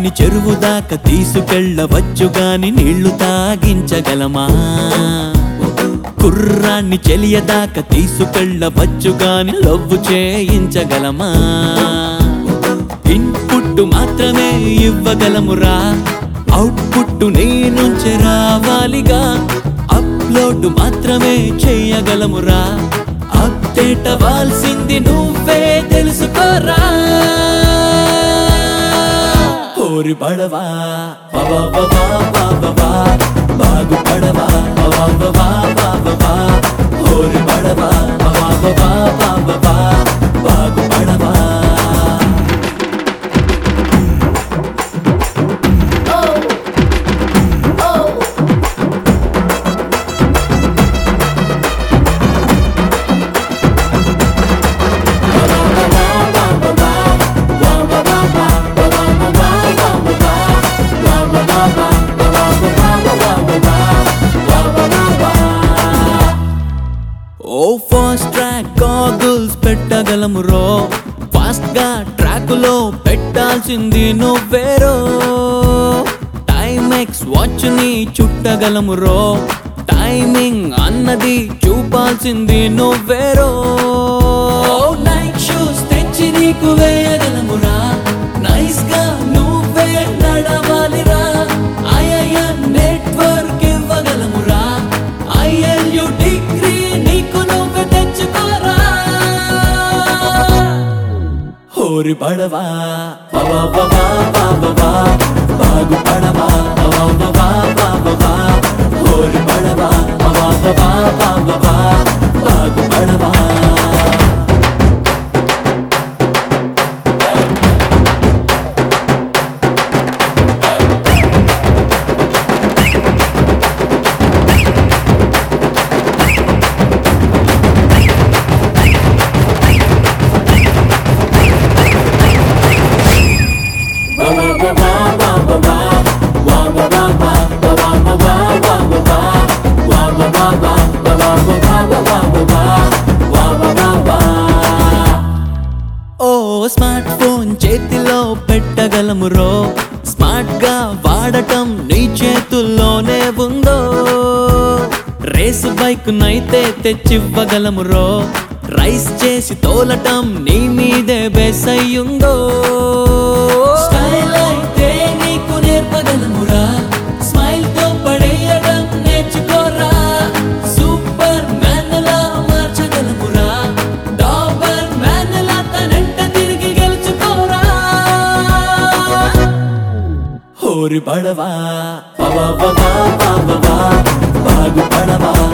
గుర్రాన్ని చెరువు దాకా తీసుకెళ్ళవచ్చు గాని నీళ్లు తాగించగలమా కుర్రాన్ని చెలియదాకా తీసుకెళ్ళవచ్చు గాని లవ్వు చేయించగలమా ఇన్పుట్ మాత్రమే ఇవ్వగలమురా అవుట్పుట్ నీ నుంచి రావాలిగా అప్లోడ్ మాత్రమే చేయగలమురా అప్డేట్ అవ్వాల్సింది నువ్వే తెలుసుకోరా ఓరి పడవా బాబా బాబా బాబా బాగు పడవా బాబా బాబా బాబా ఓరి పడవా బాబా బాబా బాబా బాగు పడవా ఓ ఫాస్ట్ ట్రాక్ గాగుల్స్ పెట్టగలము రో ఫాస్ట్ గా ట్రాక్ లో పెట్టాల్సింది నువ్వేరో టైమ్ ఎక్స్ వాచ్ ని చుట్టగలము రో టైమింగ్ అన్నది చూపాల్సింది నువ్వేరో నైట్ షూస్ తెచ్చి నీకు వేయగలమురా నైస్ గా నువ్వే నడవాలిరా ఐఐఎం నెట్వర్క్ ఇవ్వగలమురా ఐఎల్యు డిగ్రీ నీకు నువ్వు తెచ్చుకోరా హోరి పడవా బాబా బాబా బాబా బాగు పడవా బాబా బాబా బాబా హోరి పడవా బాబా బాబా బాబా బాగు పడవా ఓ స్మార్ట్ ఫోన్ చేతిలో పెట్టగలము రో స్మార్ట్ గా వాడటం నీ చేతుల్లోనే ఉందో రేసు బైక్ నైతే తెచ్చివ్వగలము రో రైస్ చేసి తోలటం నీ మీదే బెస్ అయ్యుందో స్టైల్ అయితే నీకు నేర్పగలమురా స్మైల్ తో పడేయడం నేర్చుకోరా సూపర్ మ్యాన్ లా మార్చగలమురా డాబర్ మ్యాన్ లా తనంట తిరిగి గెలుచుకోరా హోరి పడవా బాబా బాబా బాబా బాగు పడవా